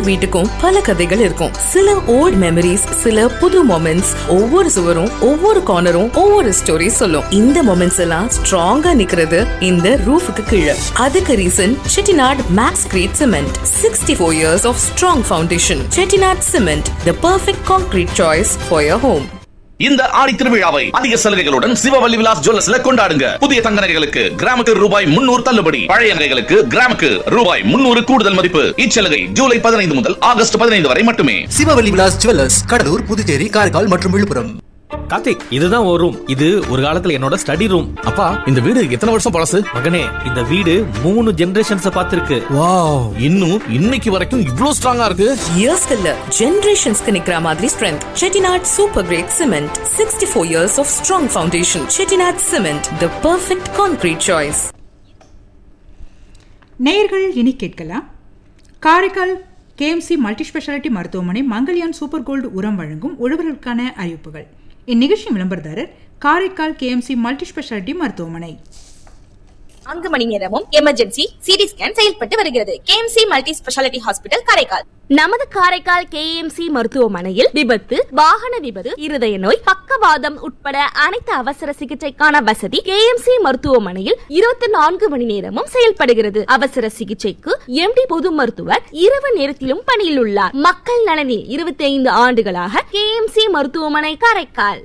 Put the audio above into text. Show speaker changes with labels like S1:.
S1: வீட்டுக்கும் பல கதைகள் இருக்கும் சில ஓல்ட் மெமரிஸ் சில புது மொமெண்ட்ஸ் ஒவ்வொரு சுவரும் ஒவ்வொரு கார்னரும் ஒவ்வொரு ஸ்டோரி சொல்லும் இந்த மொமெண்ட்ஸ் எல்லாம் ஸ்ட்ராங்கா நிக்கிறது இந்த ரூஃபுக்கு கீழே அதுக்கு reason Chettinad max grade cement sixty four years of strong foundation Chettinad cement the perfect concrete choice for your home
S2: இந்த ஆடி திருவிழாவை அதிக சலுகைகளுடன் சிவவல்லி விலாஸ் ஜுவல்லர்ஸ்ல கொண்டாடுங்க புதிய தங்க நகைகளுக்கு கிராமுக்கு ரூபாய் முன்னூறு தள்ளுபடி பழைய நகைகளுக்கு கிராமுக்கு ரூபாய் முன்னூறு கூடுதல் மதிப்பு இச்சலுகை ஜூலை பதினைந்து முதல் ஆகஸ்ட் பதினைந்து வரை மட்டுமே
S3: சிவவல்லி விலாஸ் ஜுவல்லர்ஸ் கடலூர் புதுச்சேரி காரைக்கால் மற்றும் விழுப்புரம்
S4: கார்த்திக் இதுதான் ஒரு ரூம் இது ஒரு காலத்துல என்னோட ஸ்டடி ரூம்
S5: அப்பா இந்த வீடு எத்தனை வருஷம் பழசு
S4: மகனே இந்த வீடு மூணு ஜெனரேஷன்ஸ் பார்த்திருக்கு
S5: வாவ் இன்னும் இன்னைக்கு வரைக்கும் இவ்ளோ ஸ்ட்ராங்கா இருக்கு
S1: இயர்ஸ்க்கு இல்ல ஜெனரேஷன்ஸ்க்கு நிக்கிற மாதிரி strength Chettinad super grade cement sixty four years of strong foundation Chettinad cement the perfect concrete choice
S6: நேயர்கள் இனி கேட்கலாம் காரைக்கால் கேஎம்சி மல்டி ஸ்பெஷாலிட்டி மருத்துவமனை மங்கள்யான் சூப்பர் கோல்டு உரம் வழங்கும் உழவர்களுக்கான அறிவிப்புகள் இந்நிகழ்ச்சி விளம்பரதாரர் காரைக்கால் கேஎம்சி மல்டி ஸ்பெஷாலிட்டி மருத்துவமனை
S7: நான்கு மணி நேரமும் எமர்ஜென்சி சிடி ஸ்கேன் செயல்பட்டு வருகிறது KMC multi speciality hospital Karaikal
S8: நமது காரைக்கால் கேஎம்சி மருத்துவமனையில் விபத்து வாகன விபத்து இருதய நோய் பக்கவாதம் உட்பட அனைத்து அவசர சிகிச்சைக்கான வசதி கேஎம்சி மருத்துவமனையில் இருபத்தி நான்கு மணி நேரமும் செயல்படுகிறது அவசர சிகிச்சைக்கு எம்டி பொது மருத்துவர் இரவு நேரத்திலும் பணியில் உள்ளார் மக்கள் நலனில் இருபத்தி ஐந்து ஆண்டுகளாக கேஎம்சி மருத்துவமனை காரைக்கால்